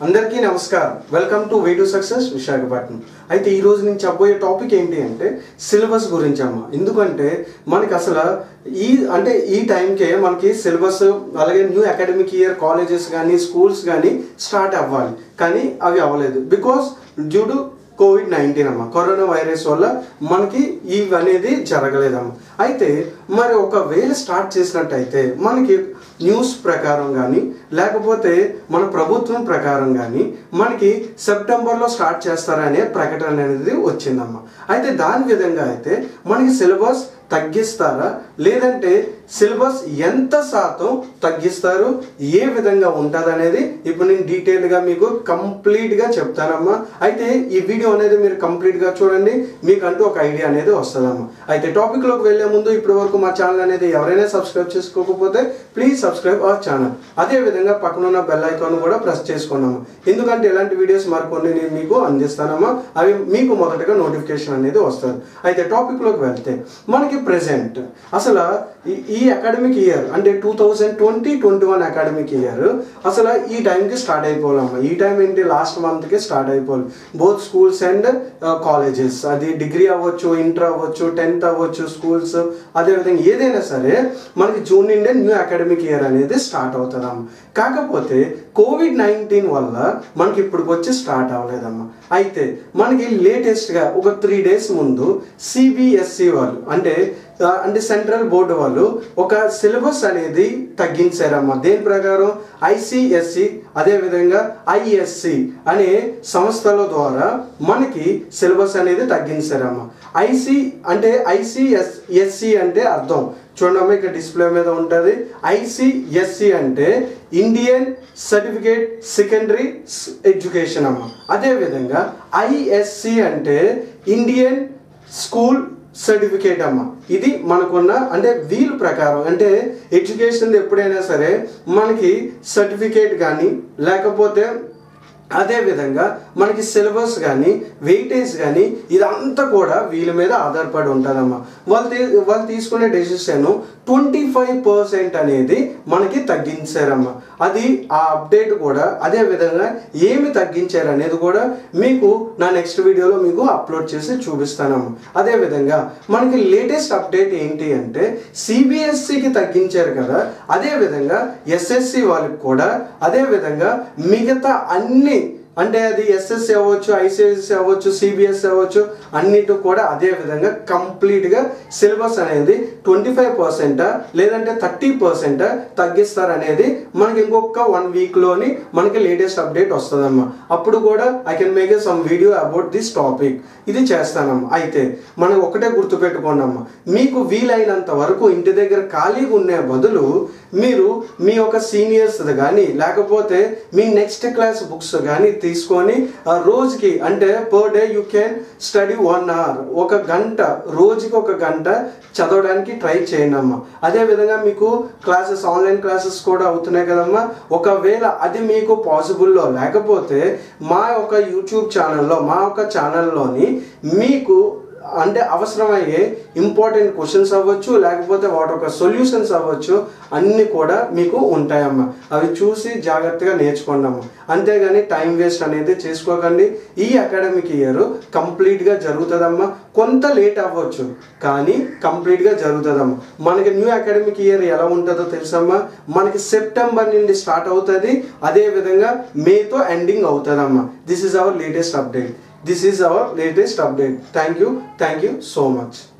అందరికీ నమస్కారం welcome to way to success Visakhapatnam అయితే ఈ రోజు నేను చెప్పబోయే టాపిక్ ఏంటి అంటే సిలబస్ గురించి అమ్మ ఎందుకంటే మనకి అసలు ఈ అంటే ఈ టైంకే మనకి సిలబస్ అలాగే న్యూ అకాడమిక్ ఇయర్ కాలేజెస్ కానీ స్కూల్స్ కానీ స్టార్ట్ అవ్వాలి కానీ అవి అవ్వలేదు because due to covid nineteen అమ్మ కరోనా వైరస్ వల్ల మనకి ఇవి అనేది జరగలేదమ్మ అయితే మరి ఒకవేళ స్టార్ట్ చేసినట్టయితే మనకి న్యూస్ ప్రకారం కానీ లేకపోతే మన ప్రభుత్వం ప్రకారం కానీ మనకి సెప్టెంబర్లో స్టార్ట్ చేస్తారనే ప్రకటన అనేది వచ్చిందమ్మ అయితే దాని విధంగా అయితే మనకి సిలబస్ తగ్గిస్తారా లేదంటే సిలబస్ ఎంత శాతం తగ్గిస్తారు ఏ విధంగా ఉంటుంది అనేది ఇప్పుడు నేను డీటెయిల్గా మీకు కంప్లీట్గా చెప్తానమ్మా అయితే ఈ వీడియో అనేది మీరు కంప్లీట్గా చూడండి మీకంటూ ఒక ఐడియా అనేది వస్తుందమ్మా అయితే టాపిక్లోకి వెళ్ళే ముందు ఇప్పటి వరకు మా ఛానల్ అనేది ఎవరైనా సబ్స్క్రైబ్ చేసుకోకపోతే ప్లీజ్ సబ్స్క్రైబ్ అవర్ ఛానల్ అదే విధంగా పక్కన ఉన్న బెల్ ఐకాన్ కూడా ప్రెస్ చేసుకున్నాము ఎందుకంటే ఇలాంటి వీడియోస్ మరికొన్ని నేను మీకు అందిస్తానమ్మా అవి మీకు మొదటగా నోటిఫికేషన్ అనేది వస్తుంది అయితే టాపిక్లోకి వెళ్తే మనకి ప్రెసెంట్ అసలు ఈ- ఈ అకాడమిక్ ఇయర్ అంటే two thousand twenty twenty one academic year అసలు ఈ టైంకి స్టార్ట్ అయిపోవాలమ్మా ఈ టైం ఏంటి లాస్ట్ మంత్కి స్టార్ట్ అయిపోవాలి బోత్ స్కూల్స్ అండ్ కాలేజెస్ అది డిగ్రీ అవ్వచ్చు ఇంటర్ అవ్వచ్చు టెన్త్ అవ్వచ్చు స్కూల్స్ అదేవిధంగా ఏదైనా సరే మనకి జూన్ నుండే న్యూ అకాడమిక్ ఇయర్ అనేది స్టార్ట్ అవుతుందమ్మా కాకపోతే కోవిడ్ నైన్టీన్ వల్ల మనకి ఇప్పటికి వచ్చి స్టార్ట్ అవ్వలేదమ్మా అయితే మనకి లేటెస్ట్గా ఒక త్రీ డేస్ ముందు సిబిఎస్సి వాళ్ళు అంటే ఆ, అంటే సెంట్రల్ బోర్డు వాళ్ళు ఒక సిలబస్ అనేది తగ్గించారమ్మా దేని ప్రకారం ఐసిఎస్సి అదేవిధంగా ఐఎస్సి అనే సంస్థల ద్వారా మనకి సిలబస్ అనేది తగ్గించారమ్మా ఐసి అంటే ఐసిఎస్ ఎస్సి అంటే అర్థం చూడమ్మా ఇక్కడ డిస్ప్లే మీద ఉంటుంది ఐసిఎస్సి అంటే ఇండియన్ సర్టిఫికేట్ సెకండరీ ఎడ్యుకేషన్ అమ్మ అదేవిధంగా ఐఎస్సి అంటే ఇండియన్ స్కూల్ సర్టిఫికేట్ అమ్మ ఇది మనకున్న అంటే వీల్ ప్రకారం అంటే ఎడ్యుకేషన్ ఎప్పుడైనా సరే మనకి సర్టిఫికేట్ కానీ లేకపోతే అదే విధంగా మనకి సిలబస్ కానీ వెయిటేజ్ కానీ ఇదంతా కూడా వీళ్ళ మీద ఆధారపడి ఉంటుందమ్మా వాళ్ళు తీ- వాళ్ళు తీసుకునే డెసిషన్ ట్వంటీ ఫైవ్ పర్సెంట్ అనేది మనకి తగ్గించారమ్మా అది ఆ అప్డేట్ కూడా అదే విధంగా ఏమి తగ్గించారు అనేది కూడా మీకు నా నెక్స్ట్ వీడియోలో మీకు అప్లోడ్ చేసి చూపిస్తానమ్మా అదే విధంగా మనకి లేటెస్ట్ అప్డేట్ ఏంటి అంటే సిబిఎస్సికి తగ్గించారు కదా అదే విధంగా ఎస్ఎస్సి వాళ్ళకి కూడా అదే విధంగా మిగతా అన్ని అంటే అది ఎస్ఎస్సి అవ్వచ్చు ఐసిఐసి అవ్వచ్చు సిబిఎస్సి అవ్వచ్చు అన్నిటి కూడా అదే విధంగా కంప్లీట్గా సిలబస్ అనేది ట్వంటీ ఫైవ్ పర్సెంట్ లేదంటే థర్టీ పర్సెంట్ తగ్గిస్తారనేది మనకి ఇంకొక వన్ వీక్లోని మనకి లేటెస్ట్ అప్డేట్ వస్తుందమ్మా అప్పుడు కూడా I can make a some video about this topic ఇది చేస్తానమ్మా అయితే మనం ఒకటే గుర్తుపెట్టుకోండమ్మా మీకు వీలైనంత వరకు ఇంటి దగ్గర ఖాళీగా ఉండే బదులు మీరు మీ యొక్క సీనియర్స్ కానీ లేకపోతే మీ నెక్స్ట్ క్లాస్ బుక్స్ కానీ తీసుకొని ఆ రోజుకి అంటే per day you can study one hour ఒక గంట రోజుకి ఒక గంట చదవడానికి ట్రై చేయండి అమ్మా అదే విధంగా మీకు క్లాసెస్ ఆన్లైన్ క్లాసెస్ కూడా అవుతున్నాయి కదమ్మా ఒకవేళ అది మీకు పాసిబుల్లో లేకపోతే మా యొక్క యూట్యూబ్ ఛానల్లో మా యొక్క ఛానల్లోని మీకు అంటే అవసరమయ్యే ఇంపార్టెంట్ క్వశ్చన్స్ అవ్వచ్చు లేకపోతే వాటి యొక్క సొల్యూషన్స్ అవ్వచ్చు అన్నీ కూడా మీకు ఉంటాయమ్మా అవి చూసి జాగ్రత్తగా నేర్చుకోండి అమ్మా అంతేగాని టైం వేస్ట్ అనేది చేసుకోకండి ఈ అకాడమిక్ ఇయర్ కంప్లీట్గా జరుగుతుందమ్మా కొంత లేట్ అవ్వచ్చు కానీ కంప్లీట్గా జరుగుతుందమ్మా మనకి న్యూ అకాడమిక్ ఇయర్ ఎలా ఉంటుందో తెలుసమ్మా మనకి సెప్టెంబర్ నుండి స్టార్ట్ అవుతుంది అదే విధంగా మేతో ఎండింగ్ అవుతుందమ్మా this is our latest update this is our latest update thank you thank you so much